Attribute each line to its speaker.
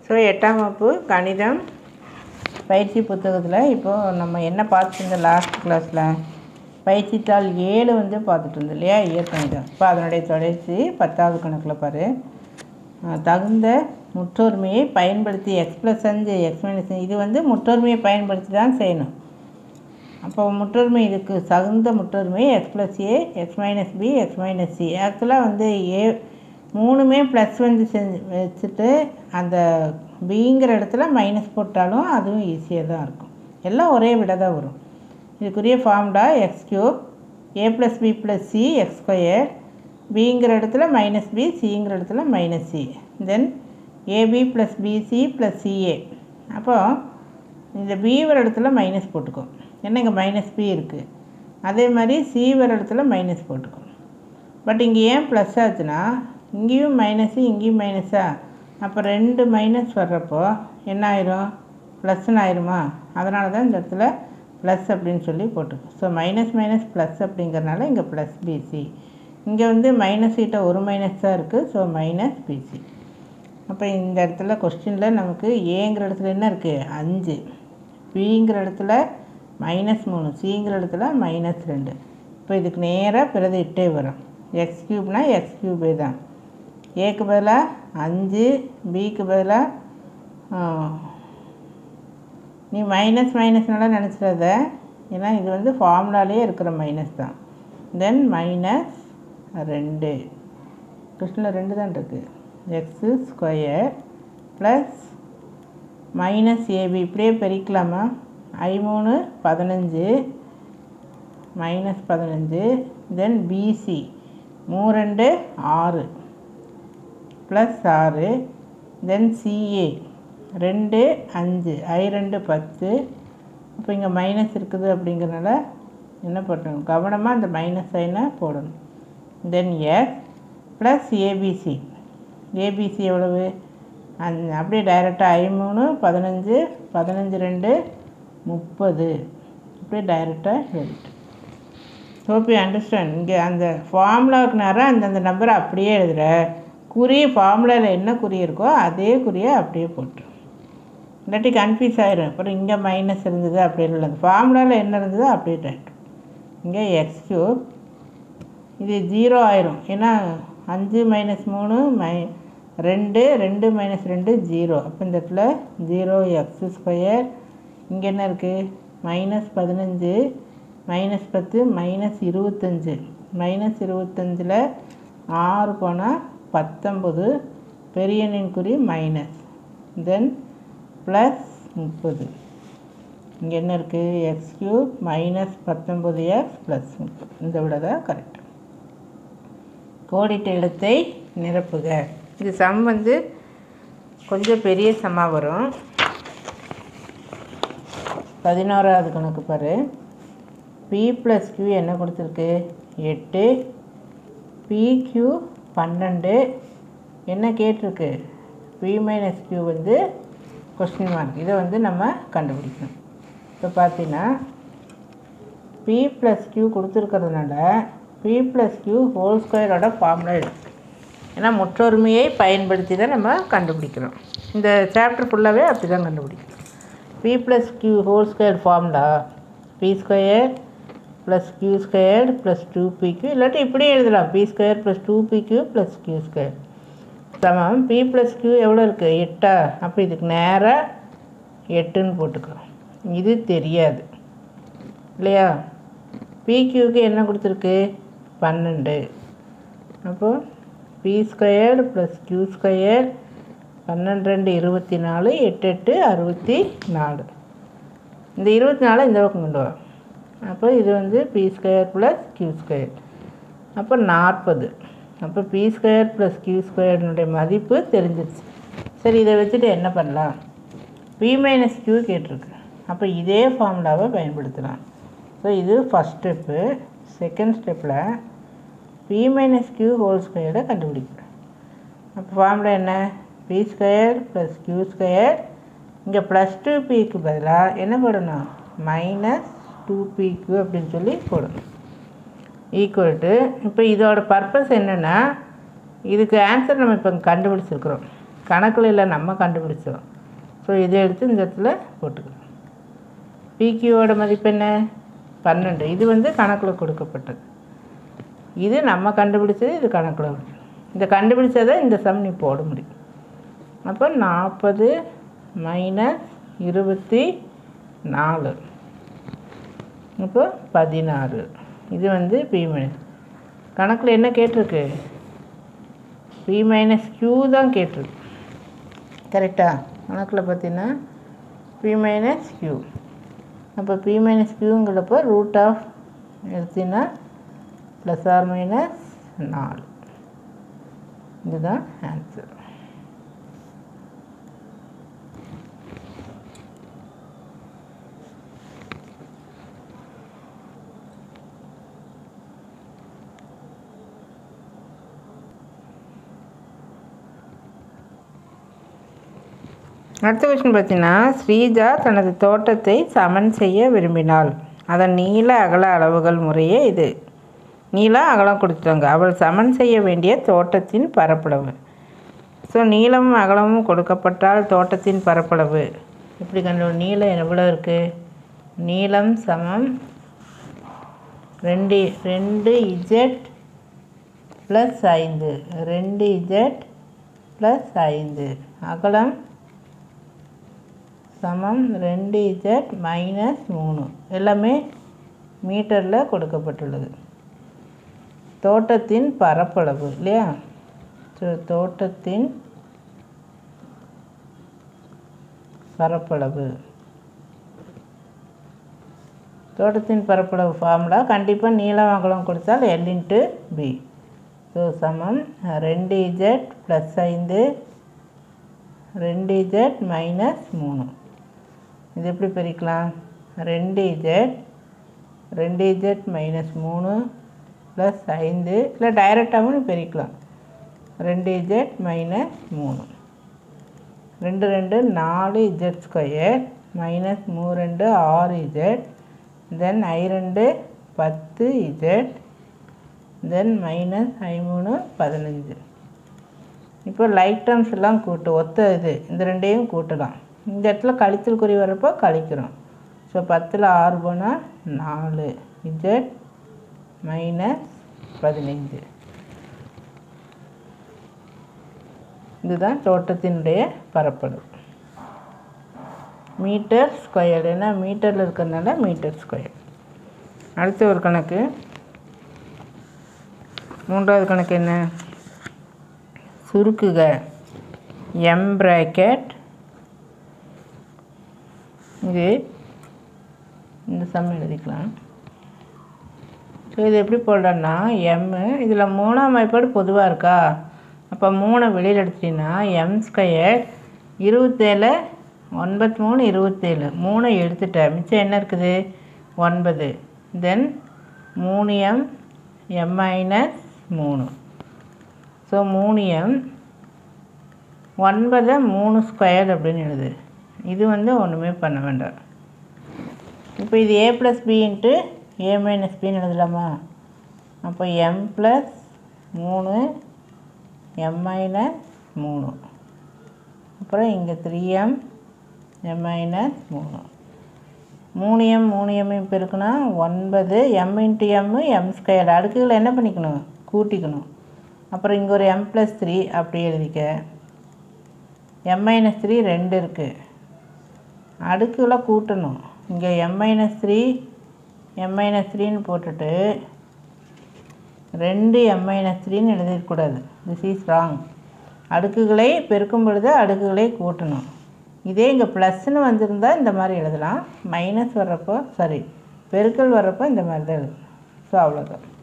Speaker 1: So எட்டாம் வகுப்பு கணிதம் பயிற்சி புத்தகத்தில் இப்போது நம்ம என்ன பார்த்துட்டு இருந்தோம் லாஸ்ட் கிளாஸில் பயிற்சித்தாள் ஏழு வந்து பார்த்துட்டு இருந்தோம் இல்லையா இயற்கணிதம் இப்போ அதனுடைய தொடர்ச்சி பத்தாவது கணக்கில் பாரு அஹ் தகுந்த முற்றொருமையை பயன்படுத்தி எக்ஸ் ப்ளஸ் அஞ்சு எக்ஸ் மைனஸ் இது வந்து முற்றொருமையை பயன்படுத்தி தான் செய்யணும் அப்போ முற்றொருமை இதுக்கு தகுந்த முற்றொருமை x plus a x minus b x minus c ஆக்சுவலாக வந்து ஏ மூணுமே ப்ளஸ் வந்து செஞ்சு வச்சுட்டு அந்த பிங்கிற இடத்துல மைனஸ் போட்டாலும் அதுவும் ஈஸியாக தான் இருக்கும் எல்லாம் ஒரே விட தான் வரும் இதுக்குரிய formula X cube A plus B plus C X square பிங்கிற இடத்துல மைனஸ் பி சிங்கிற இடத்துல minus C then AB plus BC plus CA அப்போ இந்த பி வர இடத்துல மைனஸ் போட்டுக்கோ ஏன்னா இங்கே மைனஸ் பி இருக்குது அதே மாதிரி சி வர இடத்துல மைனஸ் போட்டுக்கோ பட் இங்கே ஏன் ப்ளஸ் ஆச்சுன்னா இங்கேயும் மைனஸு இங்கேயும் மைனஸா அப்போ ரெண்டு மைனஸ் வர்றப்போ என்ன ஆயிரும் ப்ளஸ்ன்னு ஆயிருமா அதனால தான் இந்த இடத்துல ப்ளஸ் அப்படின்னு சொல்லி போட்டுக்கோ ஸோ மைனஸ் மைனஸ் ப்ளஸ் அப்படிங்கிறனால இங்கே ப்ளஸ் பிசி இங்கே வந்து மைனஸ் கிட்ட ஒரு மைனஸ் தான் இருக்குது ஸோ மைனஸ் பிசி அப்போ இந்த இடத்துல கொஸ்டினில் நமக்கு ஏங்கிற இடத்துல என்ன இருக்குது அஞ்சு பிங்கிற இடத்துல மைனஸ் மூணு சிங்கிற இடத்துல மைனஸ் ரெண்டு இப்போ இதுக்கு நேராக பிரதிட்டே வரும் எக்ஸ் கியூப்னா எக்ஸ் கியூபே தான் ஏக்கு பதிலாக அஞ்சு பிக்கு பதிலாக நீ மைனஸ் மைனஸ்னால நினச்சிடாத ஏன்னா இது வந்து ஃபார்முலாலே இருக்கிற மைனஸ் தான் தென் மைனஸ் ரெண்டு கொஸ்டினில் ரெண்டு தான் இருக்குது X square plus minus AB இப்படியே பெருக்கலாமா ஐ மூணு பதினஞ்சு மைனஸ் பதினஞ்சு தென் பிசி மூ ரெண்டு ஆறு ப்ளஸ் ஆறு தென் சிஏ ரெண்டு அஞ்சு ஐ ரெண்டு பத்து இப்போ இங்கே மைனஸ் இருக்குது அப்படிங்கிறனால என்ன பண்ணணும் கவனமாக அந்த மைனஸ் சைனை போடணும் then S plus ABC ABC எவ்வளவு அந் அப்படியே டைரெக்டாக ஐ மூணு பதினஞ்சு பதினஞ்சு ரெண்டு முப்பது அப்படியே டைரெக்டாக எழுதிட்டு ஹோப் யூ அண்டர்ஸ்டாண்ட் இங்கே அந்த ஃபார்முலாவுக்கு நேரம் அந்தந்த நம்பரை அப்படியே எழுதுகிற குறி ஃபார்முலாவில் என்ன குறி இருக்கோ அதே குறியை அப்படியே போட்டுரு இல்லாட்டி கன்ஃபியூஸ் ஆயிரும் அப்புறம் இங்கே மைனஸ் இருந்தது அப்படி இல்லை அந்த ஃபார்முலாவில் என்ன இருந்ததோ அப்படியே ரைட் இங்கே எக்ஸ் கியூப் இது ஜீரோ ஆயிரும் ஏன்னா அஞ்சு மைனஸ் மூணு மை ரெண்டு ரெண்டு மைனஸ் ரெண்டு ஜீரோ அப்போ இந்த இடத்துல ஜீரோ எக்ஸ் ஸ்கொயர் இங்கே என்ன இருக்குது மைனஸ் பதினஞ்சு மைனஸ் பத்து மைனஸ் இருபத்தஞ்சு மைனஸ் இருபத்தஞ்சில் ஆறு போனால் பத்தொம்பது பெரிய எண்ணின் குறி மைனஸ் தென் ப்ளஸ் முப்பது இங்கே என்ன இருக்குது எக்ஸ் கியூப் மைனஸ் பத்தொம்பது எக்ஸ் ப்ளஸ் முப்பது இந்த விட தான் கரெக்ட் கோடிட்ட எழுத்தை நிரப்புக இது சம் வந்து கொஞ்சம் பெரிய சம்மாக வரும் பதினோராவது கணக்கு பாரு பி ப்ளஸ் கியூ என்ன கொடுத்துருக்கு எட்டு பிக்யூ பன்னெண்டு என்ன கேட்டிருக்கு பி மைனஸ் கியூ வந்து கொஸ்டின் மார்க் இதை வந்து நம்ம கண்டுபிடிக்கணும் இப்போ பார்த்தீங்கன்னா பி ப்ளஸ் கியூ கொடுத்துருக்கறதுனால பி ப்ளஸ் கியூ ஹோல் ஸ்கொயரோட ஃபார்முலா எடுக்கும் ஏன்னா முற்றொருமையை பயன்படுத்தி தான் நம்ம கண்டுபிடிக்கிறோம் இந்த சாப்டர் ஃபுல்லாகவே அப்படி தான் கண்டுபிடிக்கிறோம் P plus Q whole square formula P square plus Q square plus two P Q இல்லாட்டி இப்படியே எழுதலாம் P square plus two P Q plus Q square சமம் பி ப்ளஸ் கியூ எவ்வளோ இருக்குது எட்டா அப்போ இதுக்கு நேராக எட்டுன்னு போட்டுக்கிறோம் இது தெரியாது இல்லையா பிக்யூக்கு என்ன கொடுத்துருக்கு பன்னெண்டு அப்போது P squared plus Q square பன்னெண்டு ரெண்டு இருபத்தி நாலு எட்டு எட்டு அறுபத்தி நாலு இந்த இருபத்தி நாலு இந்த பக்கம் கொண்டு வா அப்போ இது வந்து P square plus Q square அப்போ நாற்பது அப்போ பி ஸ்கொயர் ப்ளஸ் கியூ ஸ்கொயர்னுடைய மதிப்பு தெரிஞ்சிருச்சு சரி இதை வச்சுட்டு என்ன பண்ணலாம் பி மைனஸ் கியூ கேட்டிருக்கு அப்போ இதே ஃபார்முலாவை பயன்படுத்தலாம் ஸோ இது ஃபஸ்ட் ஸ்டெப்பு செகண்ட் ஸ்டெப்பில் பி மைனஸ் கியூ ஹோல் ஸ்கொயரை கண்டுபிடிக்கிறேன் அப்போ ஃபார்முலா என்ன P square plus Q square இங்கே ப்ளஸ் டூ பிக்கு பதிலாக என்ன போடணும் மைனஸ் டூ பிக்கு அப்படின்னு சொல்லி போடணும் ஈக்குவல் டு இப்போ இதோட பர்பஸ் என்னென்னா இதுக்கு ஆன்சர் நம்ம இப்போ கண்டுபிடிச்சிருக்கிறோம் கணக்கில் இல்லை நம்ம கண்டுபிடிச்சோம் ஸோ இதை எடுத்து இந்த இடத்துல போட்டுக்கலாம் பிக்யூவோட மதிப்பு என்ன பன்னெண்டு இது வந்து கணக்கில் கொடுக்கப்பட்டது இது நம்ம கண்டுபிடிச்சது இது கணக்கில் இருக்கு. இந்த கண்டுபிடிச்சதை இந்த சம் நீ போட முடியும் அப்போ நாற்பது மைனஸ் இருபத்தி நாலு இப்போ பதினாறு இது வந்து பி மைனஸ் கணக்கில் என்ன கேட்டிருக்கு பி மைனஸ் க்யூ தான் கேட்டிருக்கு கரெக்டா கணக்கில் பார்த்தீங்கன்னா பி மைனஸ் க்யூ அப்போ பி மைனஸ் க்யூங்கிறப்போ ரூட் ஆஃப் எடுத்தீங்கன்னா ப்ளஸ் ஆர் மைனஸ் நாலு இதுதான் ஆன்சர் அடுத்த கொஸ்டின் பார்த்தீங்கன்னா ஸ்ரீஜா தனது தோட்டத்தை சமன் செய்ய விரும்பினாள் அதன் நீள அகல அளவுகள் முறையே இது நீளம் அகலம் கொடுத்துட்டாங்க அவள் சமன் செய்ய வேண்டிய தோட்டத்தின் பரப்பளவு ஸோ நீளமும் அகலமும் கொடுக்கப்பட்டால் தோட்டத்தின் பரப்பளவு எப்படி கண்டு நீளம் எவ்வளோ இருக்குது நீளம் சமம் ரெண்டு ரெண்டு இஜெட் ப்ளஸ் ஐந்து ரெண்டு இஜெட் ப்ளஸ் ஐந்து அகலம் சமம் ரெண்டு இஜெட் மைனஸ் மூணு எல்லாமே மீட்டரில் கொடுக்கப்பட்டுள்ளது தோட்டத்தின் பரப்பளவு இல்லையா ஸோ தோட்டத்தின் பரப்பளவு தோட்டத்தின் பரப்பளவு ஃபார்முலா கண்டிப்பாக நீளம் அகலம் கொடுத்தால் எல் இன்ட்டு பி ஸோ சமம் ரெண்டு இஜெட் ப்ளஸ் ஐந்து ரெண்டு இஜெட் மைனஸ் மூணு இது எப்படி பிரிக்கலாம் ரெண்டு இஜெட் ரெண்டு இஜெட் மைனஸ் மூணு ப்ளஸ் ஐந்து இல்லை டைரெக்டாகவும் பிரிக்கலாம் ரெண்டு இஜெட் மைனஸ் மூணு ரெண்டு ரெண்டு நாலு இஜெட் ஸ்கொயர் மைனஸ் மூ ரெண்டு ஆறு இஜெட் தென் ஐ ரெண்டு பத்து இஜெட் தென் மைனஸ் ஐ மூணு பதினஞ்சு இப்போ லைக் டேர்ம்ஸ் எல்லாம் கூட்டு ஒத்த இது இந்த ரெண்டையும் கூட்டலாம் இந்த இடத்துல கழித்தல் குறி வரப்போ கழிக்கிறோம் ஸோ பத்தில் ஆறு போனால் நாலு இஜெட் மைனஸ் பதினைஞ்சு இதுதான் தோட்டத்தினுடைய பரப்பளவு மீட்டர் ஸ்கொயர் ஏன்னா மீட்டரில் இருக்கிறதுனால மீட்டர் ஸ்கொயர் அடுத்த ஒரு கணக்கு மூன்றாவது கணக்கு என்ன சுருக்குக எம் பிராக்கெட் இது இந்த சம் எழுதிக்கலாம் ஸோ இது எப்படி போடுறோன்னா எம்மு இதில் மூணாம் வாய்ப்பாடு பொதுவாக இருக்கா அப்போ மூணை வெளியில் எடுத்துட்டீங்கன்னா எம் ஸ்கொயர் இருபத்தேழு ஒன்பத்தி மூணு இருபத்தேழு மூணை எடுத்துட்டேன் மிச்சம் என்ன இருக்குது ஒன்பது தென் மூணு எம் எம் மைனஸ் மூணு ஸோ மூணு எம் ஒன்பதை மூணு ஸ்கொயர் அப்படின்னு எழுது இது வந்து ஒன்றுமே பண்ண வேண்டாம் இப்போ இது A plus B into A minus பின்னு எழுதலாமா அப்போ எம் ப்ளஸ் மூணு எம் மைனஸ் மூணு அப்புறம் இங்கே த்ரீ எம் எம் மைனஸ் மூணு மூணு எம் மூணு எம்மையும் பெருக்குனா ஒன்பது M into M M square அடுக்குகளை என்ன பண்ணிக்கணும் கூட்டிக்கணும் அப்புறம் இங்கே ஒரு எம் ப்ளஸ் த்ரீ அப்படி எழுதிக்க எம் மைனஸ் த்ரீ ரெண்டு இருக்குது அடுக்குகளை கூட்டணும் இங்கே M minus three M minus த்ரீன்னு போட்டுட்டு ரெண்டு எம் மைனஸ் த்ரீன்னு எழுதிடக்கூடாது திஸ் இஸ் ராங் அடுக்குகளை பெருக்கும் பொழுது அடுக்குகளை கூட்டணும் இதே இங்கே ப்ளஸ்ன்னு வந்திருந்தா இந்த மாதிரி எழுதலாம் மைனஸ் வர்றப்போ சாரி பெருக்கல் வர்றப்போ இந்த மாதிரி தான் எழுதணும் ஸோ அவ்வளோதான்